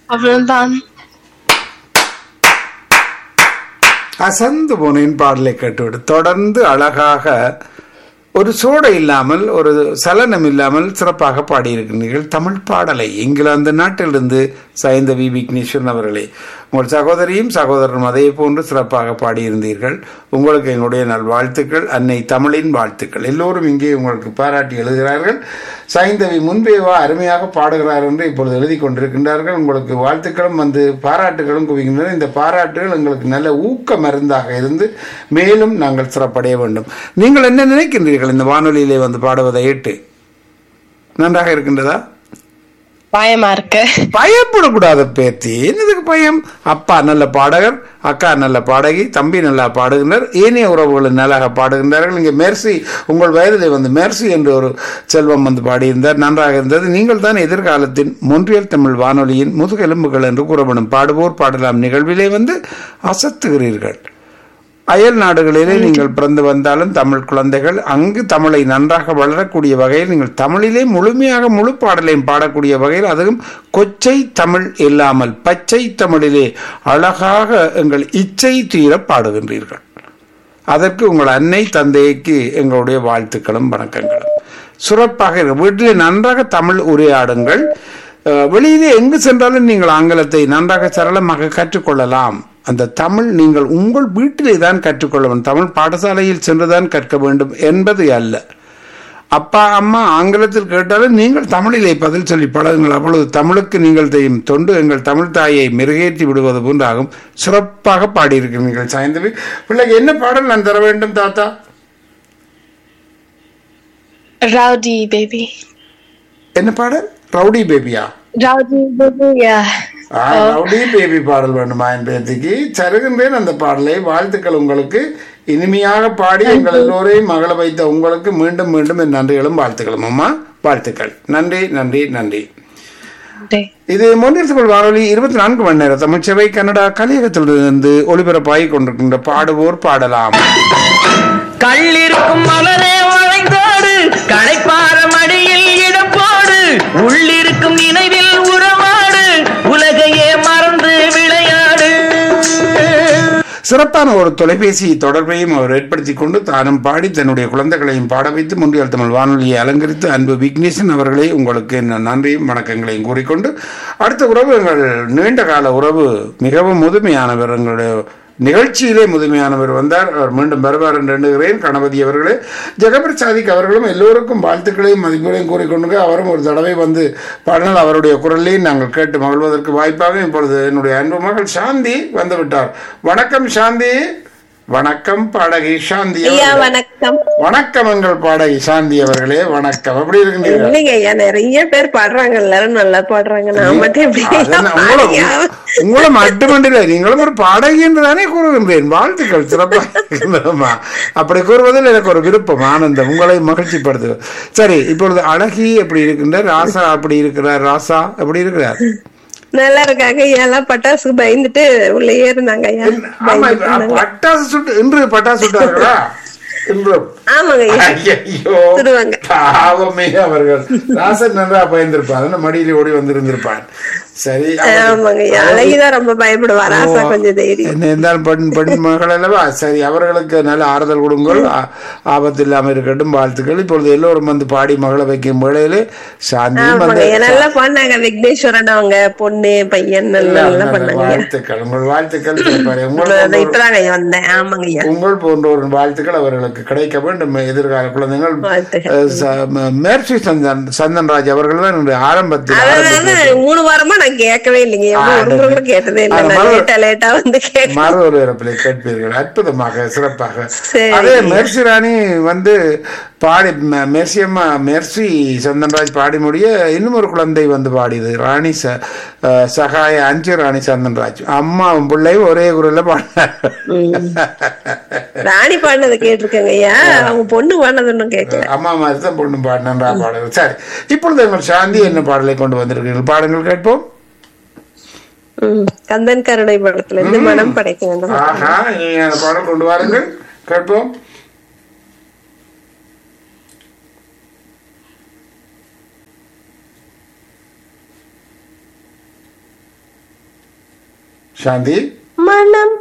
அவ்வளவுதான் அசந்து போனேன் பாடலை கேட்டுவிடு தொடர்ந்து அழகாக ஒரு சோடை இல்லாமல் ஒரு சலனம் இல்லாமல் சிறப்பாக பாடியிருக்கிறீர்கள் தமிழ் பாடலை இங்கிலாந்து நாட்டிலிருந்து சாய்ந்த வி விக்னேஸ்வரன் அவர்களே உங்கள் சகோதரியும் சகோதரரும் அதே போன்று சிறப்பாக பாடியிருந்தீர்கள் உங்களுக்கு எங்களுடைய நல்வாழ்த்துக்கள் அன்னை தமிழின் வாழ்த்துக்கள் எல்லோரும் இங்கே உங்களுக்கு பாராட்டி எழுதுகிறார்கள் சாய்ந்தவி முன்பேவா அருமையாக பாடுகிறார் என்று இப்பொழுது எழுதி கொண்டிருக்கின்றார்கள் உங்களுக்கு வாழ்த்துக்களும் வந்து பாராட்டுகளும் குவிக்கின்றன இந்த பாராட்டுகள் எங்களுக்கு நல்ல ஊக்க மருந்தாக இருந்து மேலும் நாங்கள் சிறப்படைய வேண்டும் நீங்கள் என்ன நினைக்கின்றீர்கள் இந்த வானொலியிலே வந்து பாடுவதை ஏற்று நன்றாக இருக்கின்றதா பயமா இருக்கு பயப்படக்கூடாத பேத்தி என்னதுக்கு பயம் அப்பா நல்ல பாடகர் அக்கா நல்ல பாடகி தம்பி நல்லா பாடுகின்றனர் ஏனைய உறவுகள் நல்லாக பாடுகின்றார்கள் இங்கே மெர்சி உங்கள் வயதிலே வந்து மெர்சி என்ற ஒரு செல்வம் வந்து பாடியிருந்தார் நன்றாக இருந்தது நீங்கள் தான் எதிர்காலத்தின் மொன்றியல் தமிழ் வானொலியின் முதுகெலும்புகள் என்று கூறப்படும் பாடுவோர் பாடலாம் நிகழ்விலே வந்து அசத்துகிறீர்கள் அயல் நாடுகளிலே நீங்கள் பிறந்து வந்தாலும் தமிழ் குழந்தைகள் அங்கு தமிழை நன்றாக வளரக்கூடிய வகையில் நீங்கள் தமிழிலே முழுமையாக முழு பாடலையும் பாடக்கூடிய வகையில் அதுவும் கொச்சை தமிழ் இல்லாமல் பச்சை தமிழிலே அழகாக எங்கள் இச்சை தீர பாடுகின்றீர்கள் அதற்கு உங்கள் அன்னை தந்தைக்கு எங்களுடைய வாழ்த்துக்களும் வணக்கங்களும் சிறப்பாக இருக்கு. வீட்டிலே நன்றாக தமிழ் உரையாடுங்கள் அஹ், வெளியிலே எங்கு சென்றாலும் நீங்கள் ஆங்கிலத்தை நன்றாக சரளமாக கற்றுக்கொள்ளலாம் அந்த தமிழ் நீங்கள் உங்கள் வீட்டிலே தான் கற்றுக்கொள்ள வேண்டும் தமிழ் பாடசாலையில் சென்றுதான் கற்க வேண்டும் என்பது அல்ல அப்பா அம்மா ஆங்கிலத்தில் கேட்டாலும் நீங்கள் தமிழிலே பதில் சொல்லி பழகுங்கள் அப்பொழுது தமிழுக்கு நீங்கள் செய்யும் தொண்டு எங்கள் தமிழ் தாயை மெருகேற்றி விடுவது போன்றாகும் சிறப்பாக பாடியிருக்கிறீர்கள் சாய்ந்தவி பிள்ளைக்கு என்ன பாடல் நான் தர வேண்டும் தாத்தா ரவுடி பேபி என்ன பாடல் ரவுடி பேபியா ரவுடி பேபி ஆ, ரவுடி பேபி பாடல் வேண்டுமா என் பேத்திக்கு தருகின்றேன் அந்த பாடலை வாழ்த்துக்கள் உங்களுக்கு இனிமையாக பாடி எங்கள் எல்லோரையும் மகள வைத்த உங்களுக்கு மீண்டும் மீண்டும் என் நன்றிகளும் வாழ்த்துக்களும் அம்மா வாழ்த்துக்கள் நன்றி நன்றி நன்றி இது மொழியரசு வானொலி இருபத்தி நான்கு மணி நேரம் தமிழ்ச்சபை கன்னடா கலியகத்திலிருந்து ஒளிபரப்பாகி கொண்டிருக்கின்ற பாடுவோர் பாடலாம் கள்ளிருக்கும் மலரே வளைந்தோடு களைப்பார மடியில் இடம் போடு உள்ளிருக்கும் நினைவில் உறவாடு உலகையே மறந்து விளையாடு சிறப்பான ஒரு தொலைபேசி தொடர்பையும் அவர் ஏற்படுத்தி கொண்டு தானும் பாடி தன்னுடைய குழந்தைகளையும் பாட வைத்து முன்றியல் தமிழ் வானொலியை அலங்கரித்து அன்பு விக்னேசன் அவர்களே உங்களுக்கு என் நன்றியும் வணக்கங்களையும் கூறிக்கொண்டு அடுத்த உறவு எங்கள் நீண்ட கால உறவு மிகவும் முதுமையானவர் எங்களுடைய நிகழ்ச்சியிலே முதுமையானவர் வந்தார் அவர் மீண்டும் வருவார் என்று எண்ணுகிறேன் கணபதி அவர்களே ஜெகபர் சாதிக் அவர்களும் எல்லோருக்கும் வாழ்த்துக்களையும் மதிப்புகளையும் கூறிக்கொண்டு அவரும் ஒரு தடவை வந்து பாடினால் அவருடைய குரலையும் நாங்கள் கேட்டு மகிழ்வதற்கு வாய்ப்பாக இப்பொழுது என்னுடைய அன்பு மகள் சாந்தி வந்து விட்டார் வணக்கம் சாந்தி வணக்கம் பாடகி சாந்தி ஐயா அவர்களே. வணக்கம் வணக்கம் எங்கள் பாடகி சாந்தி அவர்களே வணக்கம் எப்படி இருக்கின்றீர்கள் இல்லைங்க ஐயா நிறைய பேர் பாடுறாங்க எல்லாரும் நல்லா பாடுறாங்க நான் மட்டும் எப்படி அதென்ன, உங்களை ஐயா? உங்களை மட்டுமண்டில்லை நீங்களும் ஒரு பாடகி என்று தானே கூறுகின்றேன் வாழ்த்துக்கள் சிறப்பாக இருக்கின்றனம்மா. அப்படி கூறுவதில் எனக்கு ஒரு விருப்பம் ஆனந்தம் உங்களை மகிழ்ச்சிப்படுத்து சரி இப்பொழுது அழகி எப்படி இருக்கின்றார் ராசா அப்படி இருக்கிறார் ராசா எப்படி இருக்கிறார் நல்லா இருக்காங்க ஐயா எல்லாம் பட்டாசுக்கு பயந்துட்டு உள்ளேயே இருந்தாங்க ஐயா ஆமா பயந்துட்டு இப்ப இருந்தாங்க. பட்டாசு சுட்டு இன்று பட்டாசு சுட்டார்களா இன்று ஆமாங்க ஐயா ஐயோ சுடுவாங்க. பாவமே அவர்கள் ராசன் நன்றா பயந்திருப்பார் மடியில ஓடி வந்திருந்திருப்பான் சரி அவர்கள்- ஆமாங்க ஐயா அழகிதான் ரொம்ப பயப்படுவா ராசா கொஞ்சம் தைரியம் என்ன இருந்தாலும் பெண் பெண் மகள் அல்லவா சரி அவர்களுக்கு நல்ல ஆறுதல் கொடுங்கள் ஆ- ஆபத்து இல்லாம இருக்கட்டும் வாழ்த்துக்கள் இப்பொழுது எல்லோரும் வந்து பாடி மகளை வைக்கும் வேளையிலே சாந்தியும் ஆமாங்க வந்து ஐயா நல்லா பண்ணாங்க விக்னேஸ்வரன் அவங்க பொண்ணு பையன் நல்லா நல்லா பண்ணாங்க ஐயா வாழ்த்துக்கள் உங்கள் வாழ்த்துக்கள் சிறப்பாக. உங்கள் நான் போன்றோர்- இப்பதாங்க ஐயா வந்தேன் ஆமாங்க ஐயா உங்கள் போன்றோரின் வாழ்த்துக்கள் அவர்களுக்கு கிடைக்க வேண்டும் எதிர்கால குழந்தைகள் வாழ்த்துக்கள். அஹ், ச- ம- மேர்சி சந்தன் சந்தன்ராஜ் அவர்கள் தான் என்னுடைய ஆரம்பத்தில் அதாவது ஆரம்பத்தில் மூணு வாரமா நான் கேட்கவே இல்லைங்க எவ்வளவு ஒரு முறை கூட கேட்டதே இல்லை அது நான் மறு- லேட்டா லேட்டா வந்து கேட்டேன் மறு ஒரு இறப்பிலை கேட்பீர்கள் அற்புதமாக சிறப்பாக சரி. அதே மெர்சி ராணி வந்து பாடி ம- மெர்சி அம்மா மெர்சி சந்தன்ராஜ் பாடி முடிய இன்னும் ஒரு குழந்தை வந்து பாடியது ராணி ச அஹ், சகாய அஞ்சு ராணி சந்தன்ராஜ் அம்மாவும் பிள்ளையும் ஒரே குரல்ல பாடினார்கள் ராணி பாடினதை கேட்டிருக்கேங்க ஐயா அவங்க பொண்ணு பாடினது ஒன்றும் கேட்கல அம்மா மாதிரி தான் பொண்ணு பாடினன்றா பாடல் சரி இப்பொழுது எங்கள் சாந்தி என்ன பாடலை கொண்டு வந்திருக்கிறீர்கள் பாடுங்கள் கேட்போம் ம். கந்தன் கருணை படத்துல இருந்து மனம் படைக்கும் அந்த படம். ஆஹா நீங்க அந்த பாடல் கொண்டு வாருங்கள் கேட்போம் சாந்தி மனம்